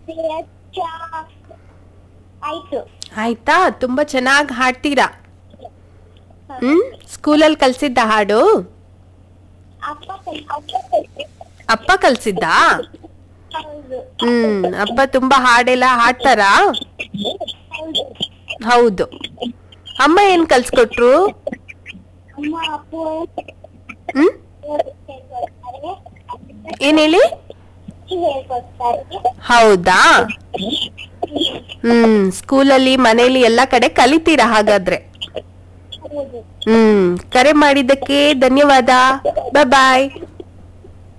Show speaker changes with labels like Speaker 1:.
Speaker 1: ಆಯ್ತು
Speaker 2: ಆಯ್ತಾ ತುಂಬಾ ಚೆನ್ನಾಗಿ ಹಾಡ್ತೀರಾ ಹ್ಮ್ ಸ್ಕೂಲಲ್ಲಿ ಕಲ್ಸಿದ್ದ ಹಾಡು
Speaker 1: ಅಪ್ಪ ಕಲ್- ಅಪ್ಪ ಕಲ್ಸಿದ್ದು.
Speaker 2: ಅಪ್ಪ ಕಲ್ಸಿದ್ದಾ
Speaker 1: ಹೌದು
Speaker 2: ಹ್ಮ್ ಅಪ್ಪ ತುಂಬಾ ಹಾಡೆಲ್ಲ ಹಾಡ್ತಾರಾ
Speaker 1: ಹೌದು
Speaker 2: ಹೌದು ಅಮ್ಮ ಏನ್ ಕಲ್ಸ್ಕೊಟ್ರು
Speaker 1: ಅಮ್ಮ ಅಪ್ಪು
Speaker 2: ಹ್ಮ್
Speaker 1: ಹೇಳ್ಕೊಡ್ತಾರೆ
Speaker 2: ಏನ್ ಹೇಳಿ
Speaker 1: ಹೇಳ್ಕೊಡ್ತಾರೆ
Speaker 2: ಹೌದಾ ಹ್ಮ್ ಸ್ಕೂಲಲ್ಲಿ ಮನೇಲಿ ಎಲ್ಲಾ ಕಡೆ ಕಲಿತೀರಾ ಹಾಗಾದ್ರೆ
Speaker 1: ಹೌದು
Speaker 2: ಹ್ಮ್ ಕರೆ ಮಾಡಿದ್ದಕ್ಕೆ ಧನ್ಯವಾದ ಬಾಯ್